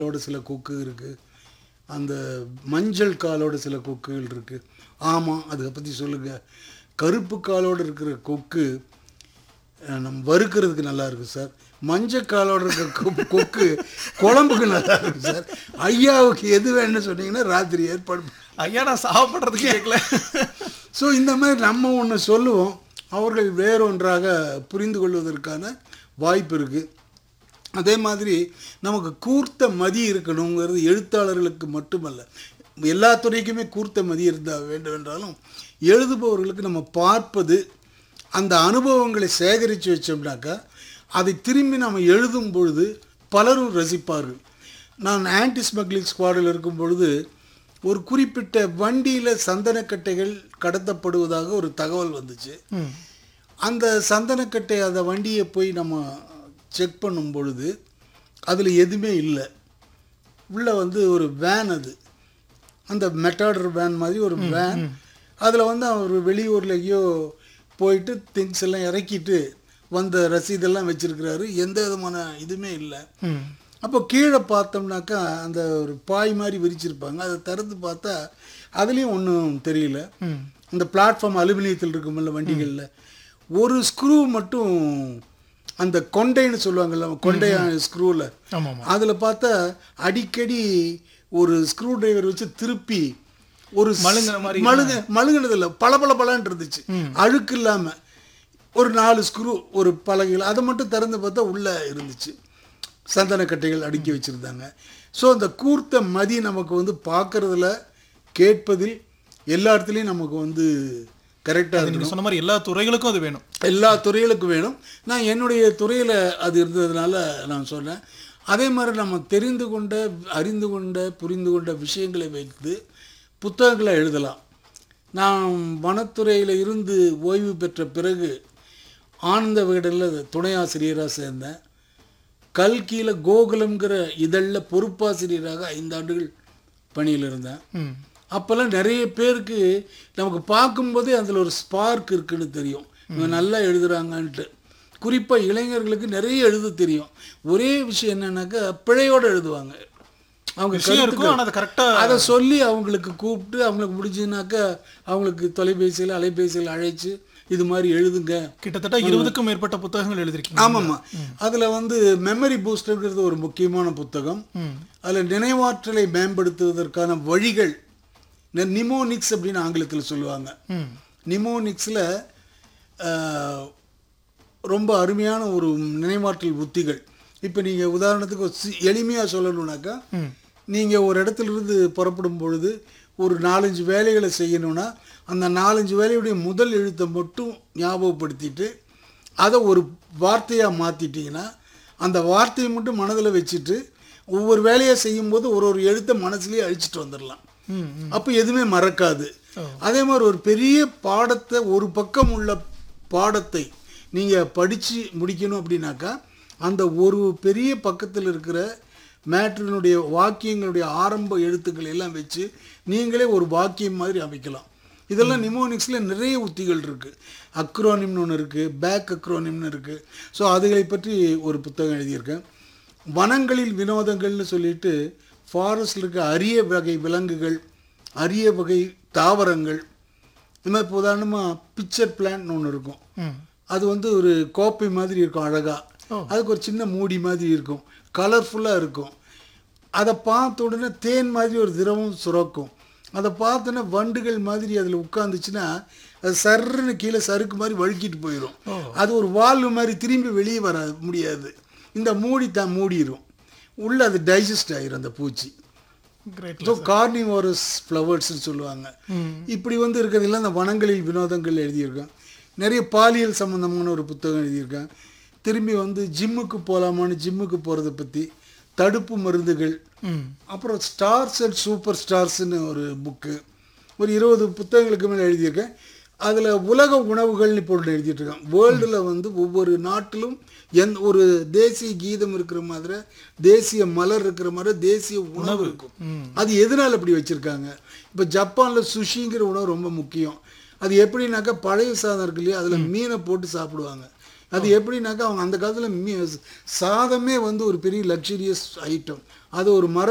காலோட சில கொக்கு இருக்குது அந்த மஞ்சள் காலோட சில கொக்குகள் இருக்குது ஆமாம் அதை பற்றி சொல்லுங்கள் கருப்பு காலோட இருக்கிற கொக்கு அஹ், நம்ம வறுக்கிறதுக்கு நல்லா இருக்கும் சார் மஞ்சள் காலோட இருக்கிற கொ- கொக்கு குழம்புக்கு நல்லா இருக்கும் சார் ஐயாவுக்கு எது வேணும்னு சொன்னீங்கன்னா ராத்திரி ஏற்பாடு ஐயா நான் சாப்பிட்றதுக்கு கேட்கல ஸோ இந்த மாதிரி நம்ம ஒன்று சொல்லுவோம் அவர்கள் வேறொன்றாக புரிந்து கொள்வதற்கான வாய்ப்பு இருக்குது அதே மாதிரி நமக்கு கூர்த்த மதி இருக்கணுங்கிறது எழுத்தாளர்களுக்கு மட்டுமல்ல எல்லா துறைக்குமே கூர்த்த மதி இருந்தால் வேண்டும் என்றாலும் எழுதுபவர்களுக்கு நம்ம பார்ப்பது அந்த அனுபவங்களை சேகரித்து வச்சோம்னாக்கா அதை திரும்பி நம்ம எழுதும் பொழுது பலரும் ரசிப்பார்கள் நான் ஆன்டி ஸ்மக்லிங் ஸ்குவாடில் இருக்கும் பொழுது ஒரு குறிப்பிட்ட வண்டியில் சந்தனக்கட்டைகள் கடத்தப்படுவதாக ஒரு தகவல் வந்துச்சு ம் அந்த சந்தனக்கட்டை அந்த வண்டியை போய் நம்ம செக் பண்ணும் பொழுது அதில் எதுவுமே இல்லை உள்ளே வந்து ஒரு வேன் அது அந்த மெட்டாடர் வேன் மாதிரி ஒரு வேன் அதில் வந்து அவர் வெளியூரில் எங்கேயோ போயிட்டு திங்ஸ் எல்லாம் இறக்கிட்டு வந்த ரசீதெல்லாம் வச்சிருக்கிறாரு எந்த விதமான இதுவுமே இல்லை ம் அப்போ கீழே பார்த்தோம்னாக்கா அந்த ஒரு பாய் மாதிரி விரிச்சிருப்பாங்க அதை திறந்து பார்த்தா அதுலேயும் ஒன்றும் தெரியல ம் இந்த பிளாட்ஃபார்ம் அலுமினியத்தில் இருக்குமில்ல வண்டிகளில் ஒரு ஸ்க்ரூ மட்டும் அந்த கொண்டைன்னு சொல்லுவாங்கல்ல கொண்டைய ஸ்க்ரூவில் ஆமாம் ஆமாம் அதில் பார்த்தா அடிக்கடி ஒரு ஸ்க்ரூ டிரைவர் வச்சு திருப்பி ஒரு ஸ்- மழுங்குன மாதிரி மழுங்க மழுங்கினது இல்லை பல பல பலன்னு இருந்துச்சு அழுக்கு இல்லாமல் ஒரு நாலு ஸ்க்ரூ ஒரு பலகைகள் அதை மட்டும் திறந்து பார்த்தா உள்ளே இருந்துச்சு சந்தனக்கட்டைகள் அடுக்கி வச்சுருந்தாங்க ஸோ அந்த கூர்த்த மதி நமக்கு வந்து பார்க்கறதுல கேட்பதில் எல்லா இடத்துலையும் நமக்கு வந்து கரெக்டாக அது நீங்க சொன்ன மாதிரி எல்லா துறைகளுக்கும் அது வேணும் எல்லா துறைகளுக்கும் வேணும் நான் என்னுடைய துறையில் அது இருந்ததுனால நான் சொன்னேன் அதே மாதிரி நம்ம தெரிந்து கொண்ட அறிந்து கொண்ட புரிந்து கொண்ட விஷயங்களை வைத்து புத்தகங்களை எழுதலாம் நான் வனத்துறையில் இருந்து ஓய்வு பெற்ற பிறகு ஆனந்த விகடனில் துணை ஆசிரியராக சேர்ந்தேன் கல்கியில் கோகுலம்ங்கிற இதழில் பொறுப்பாசிரியராக ஐந்து ஆண்டுகள் பணியில் இருந்தேன் ம் அப்போல்லாம் நிறைய பேருக்கு நமக்கு பார்க்கும்போதே அதில் ஒரு ஸ்பார்க் இருக்குன்னு தெரியும் இவங்க நல்லா எழுதுறாங்கன்ட்டு குறிப்பாக இளைஞர்களுக்கு நிறைய எழுத தெரியும் ஒரே விஷயம் என்னன்னாக்கா பிழையோடு எழுதுவாங்க அவங்க விஷயம் இருக்கும் ஆனால் அது கரெக்டாக அதை சொல்லி அவங்களுக்கு கூப்பிட்டு அவங்களுக்கு முடிஞ்சுனாக்கா அவங்களுக்கு தொலைபேசியில் அலைபேசியில் அழைச்சு இது மாதிரி எழுதுங்க கிட்டத்தட்ட இருபதுக்கும் மேற்பட்ட புத்தகங்கள் எழுதிருக்கீங்க ஆமாம்மா அதில் வந்து மெமரி பூஸ்டர்ங்கிறது ஒரு முக்கியமான புத்தகம் ம் அதில் நினைவாற்றலை மேம்படுத்துவதற்கான வழிகள் நிமோனிக்ஸ் அப்படின்னு ஆங்கிலத்தில் சொல்லுவாங்க ம் நிமோனிக்ஸில் ரொம்ப அருமையான ஒரு நினைவாற்றல் உத்திகள் இப்போ நீங்கள் உதாரணத்துக்கு ஒரு சி- எளிமையாக சொல்லணுன்னாக்கா ம் நீங்கள் ஒரு இடத்துல இருந்து புறப்படும் பொழுது ஒரு நாலஞ்சு வேலைகளை செய்யணும்னா அந்த நாலஞ்சு வேலையுடைய முதல் எழுத்தை மட்டும் ஞாபகப்படுத்திட்டு அதை ஒரு வார்த்தையாக மாற்றிட்டீங்கன்னா அந்த வார்த்தையை மட்டும் மனதில் வச்சுட்டு ஒவ்வொரு வேலையை செய்யும்போது ஒரு ஒரு எழுத்தை மனசுலேயே அழிச்சிட்டு வந்துடலாம் ம் ம். அப்போ எதுவுமே மறக்காது அதே மாதிரி ஒரு பெரிய பாடத்தை ஒரு பக்கம் உள்ள பாடத்தை நீங்கள் படித்து முடிக்கணும் அப்படின்னாக்கா அந்த ஒரு பெரிய பக்கத்தில் இருக்கிற மேட்ரினுடைய வாக்கியங்களுடைய ஆரம்ப எழுத்துக்கள் எல்லாம் வச்சு நீங்களே ஒரு வாக்கியம் மாதிரி அமைக்கலாம் இதெல்லாம் நிமோனிக்ஸில் நிறைய உத்திகள் இருக்குது அக்ரோனிம்னு ஒன்று இருக்குது பேக் அக்ரோனிம்னு இருக்குது ஸோ அதுகளை பற்றி ஒரு புத்தகம் எழுதியிருக்கேன் வனங்களில் வினோதங்கள்னு சொல்லிட்டு ஃபாரஸ்டில் இருக்க அரிய வகை விலங்குகள் அரிய வகை தாவரங்கள் இந்த மாதிரி இப்போ உதாரணமாக பிக்சர் பிளான்ட்னு ஒன்று இருக்கும் ம் அது வந்து ஒரு கோப்பை மாதிரி இருக்கும் அழகாக ஓ. அதுக்கு ஒரு சின்ன மூடி மாதிரி இருக்கும் கலர்ஃபுல்லாக இருக்கும் அதை பார்த்த உடனே தேன் மாதிரி ஒரு திரவம் சுரக்கும் அதை பார்த்தோன்னே வண்டுகள் மாதிரி அதில் உட்காந்துச்சுன்னா அது சர்ன்னு கீழே சறுக்கு மாதிரி வழுக்கிட்டு போயிடும் ஓ. அது ஒரு வால்வு மாதிரி திரும்பி வெளியே வர முடியாது இந்த மூடி தான் மூடிடும் உள்ளே அது டைஜஸ்ட் ஆயிரும் அந்த பூச்சி கிரேட் ஸோ கார்னிவோரஸ் ஃப்ளவர்ஸ்னு சொல்லுவாங்க ம் இப்படி வந்து இருக்கிறதெல்லாம் அந்த வனங்களில் வினோதங்கள் எழுதியிருக்கேன் நிறைய பாலியல் சம்மந்தமான ஒரு புத்தகம் எழுதியிருக்கேன் திரும்பி வந்து ஜிம்முக்கு போகலாமான்னு ஜிம்முக்கு போகிறத பற்றி தடுப்பு மருந்துகள் ம் அப்புறம் ஸ்டார்ஸ் அண்ட் சூப்பர் ஸ்டார்ஸ்னு ஒரு புக்கு ஒரு இருபது புத்தகங்களுக்கு மேலே எழுதியிருக்கேன் அதில் உலக உணவுகள்னு இப்போ ஒன்று எழுதிட்டு இருக்கேன் வேர்ல்டில் வந்து ஒவ்வொரு நாட்டிலும் எந்த ஒரு தேசிய கீதம் இருக்கிற மாதிரி தேசிய மலர் இருக்கிற மாதிரி தேசிய உணவு இருக்கும் ம் அது எதனால் அப்படி வச்சுருக்காங்க இப்போ ஜப்பானில் சுஷிங்கிற உணவு ரொம்ப முக்கியம் அது எப்படின்னாக்கா பழைய சாதம் இருக்கு இல்லையா அதில் மீனை போட்டு சாப்பிடுவாங்க அது எப்படின்னாக்கா அவங்க அந்த காலத்தில் சாதமே வந்து ஒரு பெரிய லக்ஸரியஸ் ஐட்டம் அது ஒரு மர